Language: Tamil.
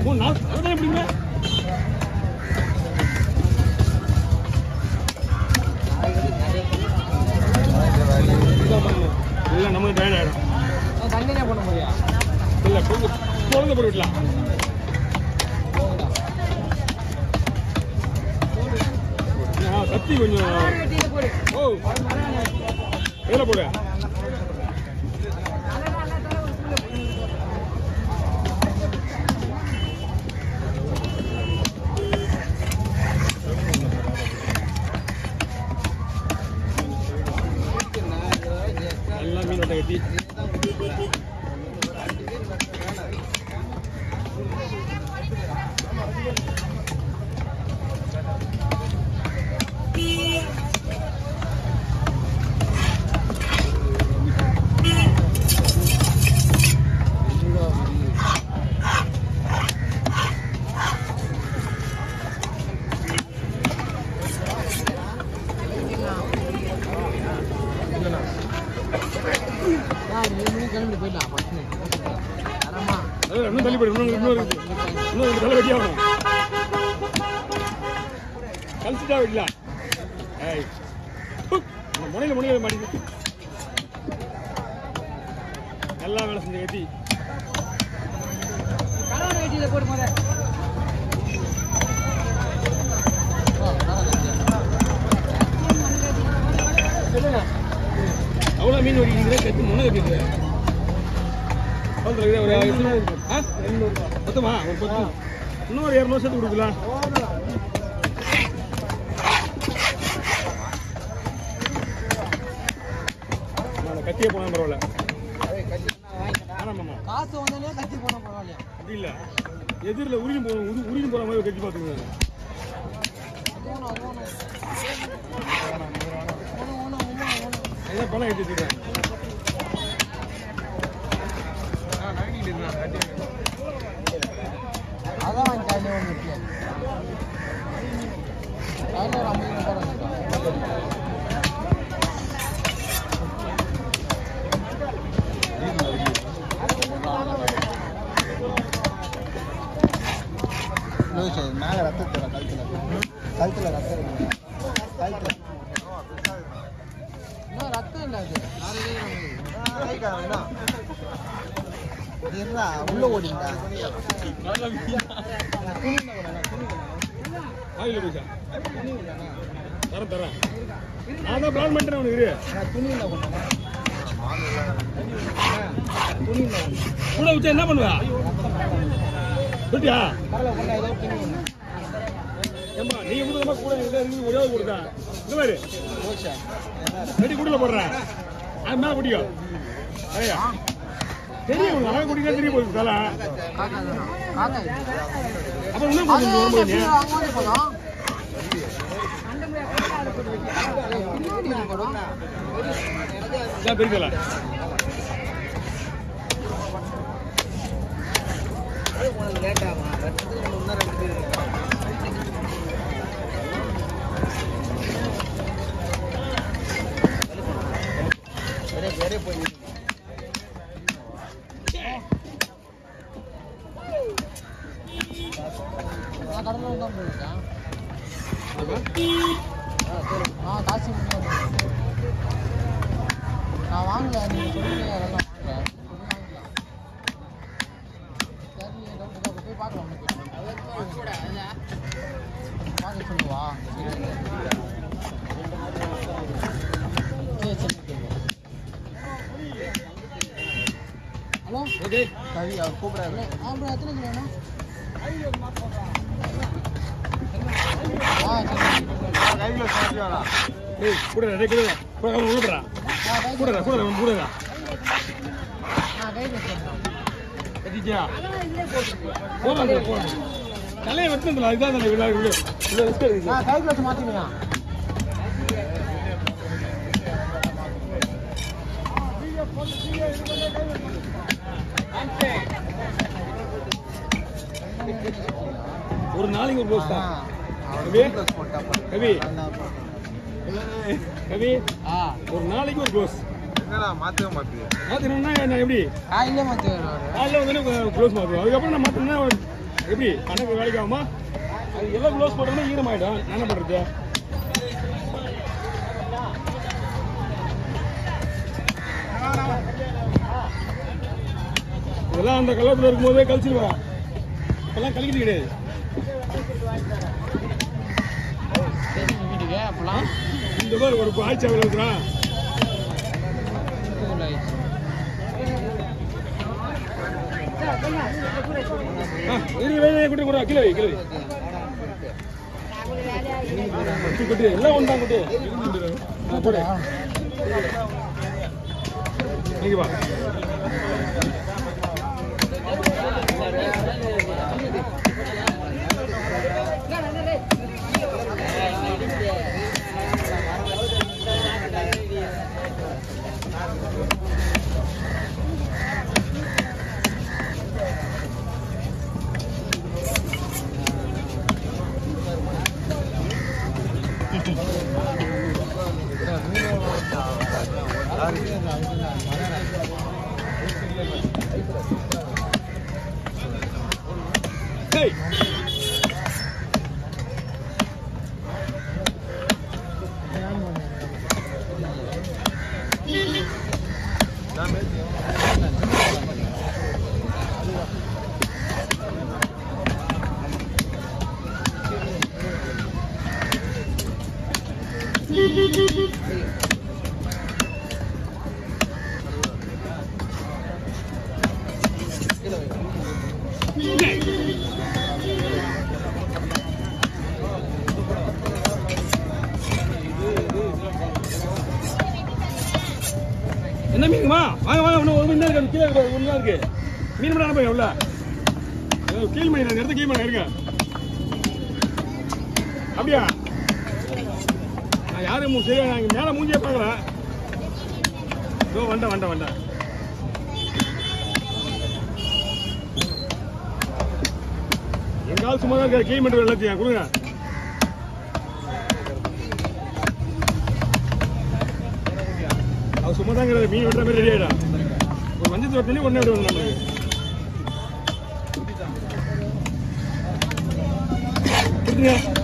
மூணு நாலு அதுதான் எப்படிங்க இல்லை நமக்கு டயர்ட் ஆகிடும் தண்ணியே பண்ண முடியா இல்லை கொஞ்சம் குழந்தை போட்டு விடலாம் ஆ, கத்தி கொஞ்சம் ஓ வேலை போடு நல்லா மீன் வட்டை கட்டி கிளம்பி போயிடலாம் பட்டு தரமா அது இன்னும் தள்ளி போடு இன்னும் இன்னும் இருக்கு இன்னும் ரெண்டு தலை வெட்டி ஆகணும் கழிச்சுட்டா வெட்டலாம் ஏய் ஹு, இந்த முனையில முனையில மாட்டிக்கு நல்லா வேலை செஞ்ச கத்தி கலவர வெட்டியில போட்டு போத அவ்வளோ மீன் வெடிக்கிறீங்க கத்தி முனை கட்டிடுது ஒரு ஆ? மொத்தமா ஒரு பத்து இன்னும் ஒரு இரநூறு சேர்த்து கொடுக்கலாம் நான் கத்தியே போனா பரவாயில்ல ஆமாம்மா காசு வந்தாலே கத்தி போன பரவாயில்லையா அப்படி இல்லை எதிரில் உருகி போன உரு உருகி போகிற மாதிரி ஒரு கத்தி பார்த்துக்கோங்க அது வேணும் அது வேணும் வேணும் வேணும் வேணும் வேணும் ஏதோ பணம் எடுத்து வச்சுக்கிறேன் அதான் வாங்கி கையில ஒன்று இருக்கு கையில ஒரு ஐம்பது ரூபாய் வாங்கிக்கோ. மேல ரத்தத்துல கழுத்துல கழுத்துல ரத்தம் இருக்கு. கழுத்துல இன்னும் ரத்தம் இல்லை அது நாலு இருடா, உள்ள ஓடிண்டா ஆகில பைசா தரேன் தரேன் நான் தான் பிளான் பண்ணிட்டேன் உனக்கு இரு. துணியில கொண்டா துணியில கூட வச்சா என்ன பண்ணுவ சொல்லிட்டியா கடலை கொண்டா ஏதோ துணி ஒண்ணு. ஏம்பா நீ முதலமா கூட இருந்தா இருக்கு ஒரே ஒரு கொடுத்தா இந்த மாதிரி போச்சா ரெடி குடில போடுறேன் அது மேல பிடிக்கும் ஐயா தெரியும் உனக்கு அவன் குடிக்க தெரியும் போகுது தலை காக்கா தானா காக்கா இது. அப்புறம் என்ன அது பண்ணுறது வரும்போது நீ? எப்படி அங்க வந்து போதும் ஏய், பின்னாடி இருக்கு போதும் இதான் தெரியல லேட் ஆகும் ரத்தத்துக்கு இன்னும் ரெண்டு பேர் இருக்காங்க. வேற வேற போய் நில்லு. நான் கடலில் தான் போயிருக்கேன் நான் காசு மட்டும் தான் போயிருக்கேன். நான் வாங்கல நீங்க சொல்லுங்க அதெல்லாம் வாங்கல வாங்கிக்கலாம் தெரியல doubt தான். போய் பார்க்கலாம் ஒண்ணு போய். பார்க்க சொல்லுவா சரி சரி ஹலோ ஓகே கவி அவர் கூப்பிடாரு அப்புறம் எத்தனை கிலோ வேணும் ஆ சரி கையில சாப்பிடுவாரா ஏய் கூட ரெடி கூட கூட அவன் உள்ளடா ஆ கை கூட கூட அவன் கூட ஆ கை வச்சுருக்கேன் கட்டிச்சியா போலாம் போலாம் தலையை வெட்டினதுல அதுதான் தானே விழா விழு இவ்வளோ ரிஸ்க் இருக்குது ஆ கை வச்சு மாற்றிக்கலாம் ஒரு நாளைக்கு ஒரு ரோஸ் தான் அவர் கவி? ப்ளஸ் போட்டா கவி? பண்ணுங்க கவி ஆ ஒரு நாளைக்கு ஒரு க்ளோஸ் என்னடா மாத்தவே மாத்துது மாத்தினா நான் எப்படி காயிலே மாற்றி வருவார் காலைல வந்து க்ளோஸ் மாற்றுவோம் அதுக்கப்புறம் நான் மாற்றினா எப்படி கணக்கு வேலைக்கு ஆகுமா அது எல்லாம் க்ளோஸ் போட்டோம்னா ஈரமாயிடும் நான் என்ன பண்றது இதெல்லாம் அந்த கலத்தில் இருக்கும்போதே கழிச்சிருவேன் இப்பெல்லாம் கழிக்கிறது கிடையாது தெரியும் வீட்டுக்கு அப்பெல்லாம் இந்த மாதிரி ஒரு ஆய்ச்சி அவ்வளோ இருக்கிறான் cool ஆயிடுச்சு. ஆ, இரு, இரு, இரு, குட்டி, குட்டி, கீழே வை, கீழே வை. குட்டி, குட்டி, எல்லாம் ஒண்ணா குட்டி. ஆ, போடு. இங்க வா. ஹேய். என்ன மீனுமா வாங்க வாங்க இன்னும் ஒரு மணி நேரம் இருக்கு கீழே இருக்கு, ஒரு மணி நேரம் இருக்கு மீன் பண்ண போய் உள்ள ஏதோ கீழ் மணி நான் எடுத்து கீழ் மணி இருங்க அப்படியா நான் யாரும் மூ- சரியா நான் இங்க மேல மூஞ்சியே பார்க்கறேன் இதோ வண்டேன் வண்டேன் வண்டேன் எங்க ஆள் சும்மா தான் இருக்காரு கீழ் மட்டும் எல்லாத்தையும் கொடுங்க அவர் சும்மா தான் இருக்கிறாரு மீன் வெட்டுற மாதிரி ரெடி ஆயிடும் ஒரு மஞ்சள் வெட்டணும் உடனே விடுவோம் நம்மளுக்கு கொடுத்துங்க